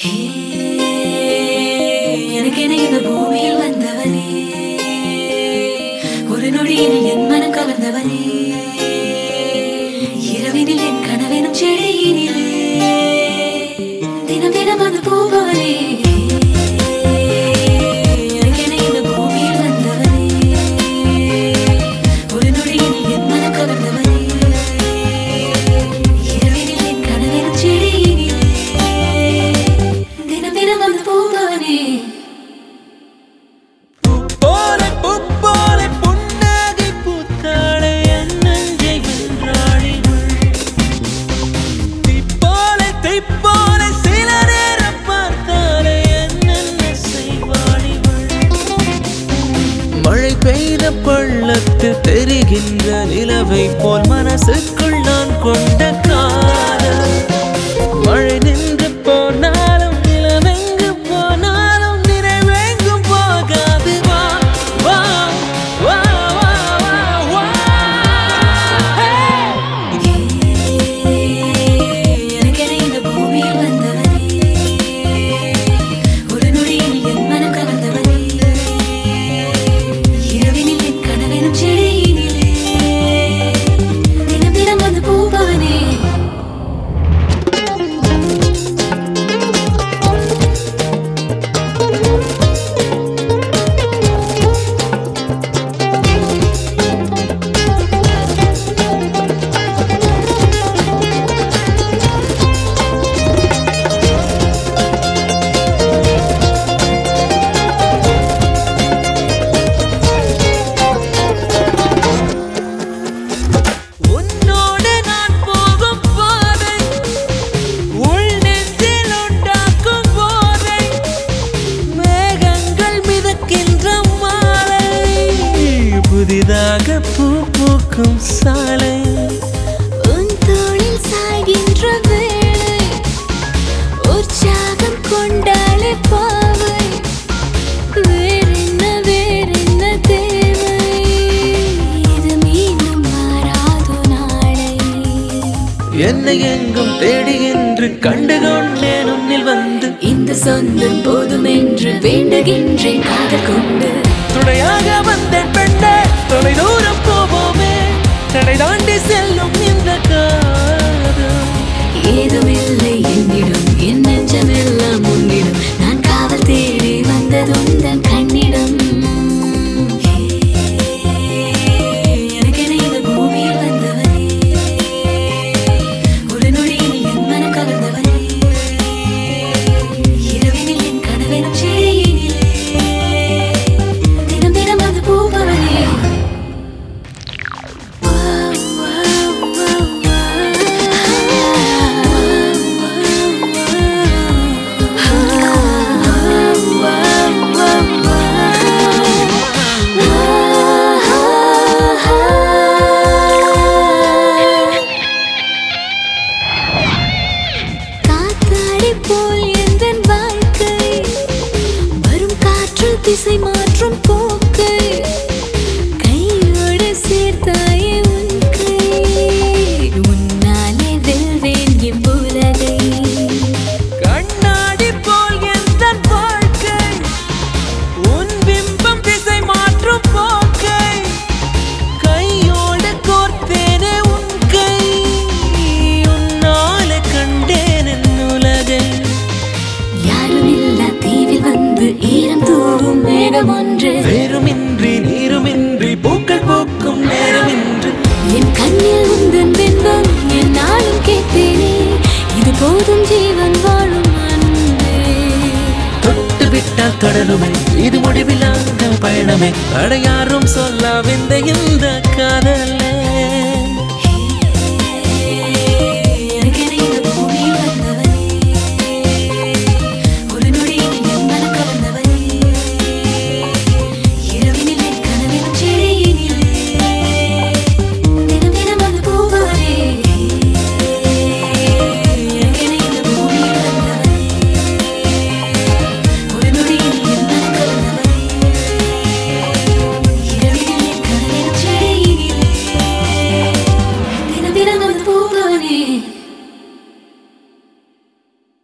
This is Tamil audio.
ஹே, எனக்கென இந்த பூமியில் வந்தவனே ஒரு நொடியில் என் மனம் கவர்ந்தவனே இரவினில் என் கனவெனும் செடியினிலே தினம் தினம் வந்து பூபவனே எனக்கென இந்த பூமியில் வந்தவனே ஒரு நொடியில் என் மனம் கவர்ந்தவனே இரவினில் என் கனவெனும் செடியினிலே தினம் தினம் வந்து பூபவனே போல பூப்போல புன்னகை பூத்தாளே என் நெஞ்சை வென்றாளிவள். தீப்போல தீப்போல சில நேரம் பார்த்தாலே என்னென்ன செய்வாளிவள். மழை பெய்த பள்ளத்தில் தெரிகின்ற நிலவை போல் மனசுக்குள் நான் கொண்ட காதல் மழை நின்று போனாலும் நிலவெங்கு போனாலும் நிறைவெங்கும் போகாது வா வா வா வா வா வா எனக்கென இந்த பூமியில் வந்தவனே ஒரு நொடியில் என் மனம் கவர்ந்தவனே இரவினில் என் கனவெனும் செடியினிலே தினம் தினம் வந்து பூபவனே உன்னோடு நான் போகும் பாதை உள் நெஞ்சில் உண்டாக்கும் போதை மேகங்கள் மிதக்கின்ற மாலை புதிதாக பூ பூக்கும் சாலை உன் தோளில் சாய்கின்ற வேளை உற்சாகம் கொண்டாலே பாவை வேறென்ன வேறென்ன தேவை இது மீண்டும் மாறாதோ நாளை என்னை எங்கும் தேடி என்று கண்டு கொண்டேன் உன்னில் வந்து இந்த சொந்தம் போதும் என்று வேண்டுகின்றேன் காதல் கொண்டு துணையாக வந்தேன் பெண்ணே தொலை தூரம் போவோமே தடை தாண்டி செல்லும் இந்த காதல் ஏதுமில்லை என்னிடம் என் நெஞ்சமெல்லாம் உன்னிடம் நான் காவல் தேடி வந்ததுந்தன் கண்ணிடம் எனக்கென இந்த பூமியில் வந்தவனே ஒரு நொடியில் என் மனம் கவர்ந்தவனே இரவினில் என் கனவெனும் செடியினிலே தினம் தினம் வந்து பூபவனே காத்தாடி போல் எந்தன் வாழ்க்கை வரும் காற்று திசை மாற்றும் போக்கை கையோடு சேர்த்தாயே உன் கை உன்னாலே வெல்வேன் இவ்வுலகை கண்ணாடி போல் எந்த வாழ்க்கை உன் பிம்பம் திசை மாற்றும் போக்கை கையோடு கோர்த்தேனே உன் கை உன்னால கண்டேன் என் உலகை யாருமில்லா தீவில் வந்து ஈரம் தூவும் மேகம் ஒன்று வேறுமின்றி நீருமின்றி பூக்கள் பூக்கும் நேரமின்றி என் கண்ணில் உந்தன் பின்பம் என் நாளும் கேட்பேனே இது போதும் ஜீவன் வாழும் அன்பே தொட்டு விட்டால் தொடருமே இது முடிவில்லாத பயணமே அடையாரும் சொல்லாவிந்த இந்த காதலே